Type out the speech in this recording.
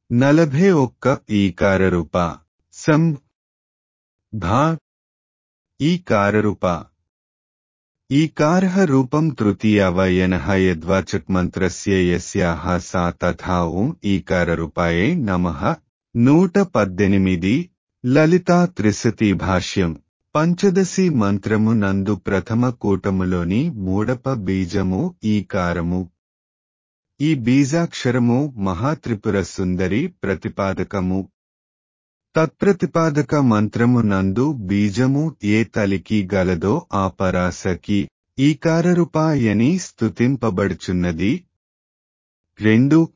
నలభై ఒక్క ఈకారరూప సం భా ఈకారరూప ఈకారః రూపం తృతీయవయనః యద్వాచక్మంత్రస్య యస్యాః సా తథా ఓం ఈకారరూపాయే నమః నూట పద్దెనిమిది లలితా త్రిశతి భాష్యం పంచదశి మంత్రము నందు ప్రథమ కూటములోని మూడప బీజము ఈకారము ఈ బీజాక్షరము మహాత్రిపుర సుందరి ప్రతిపాదకము తత్ప్రతిపాదక మంత్రము నందు బీజము ఏ తలికి గలదో ఆ పరాసకి ఈకారరూపాయని స్తుతింపబడుచున్నది రెండు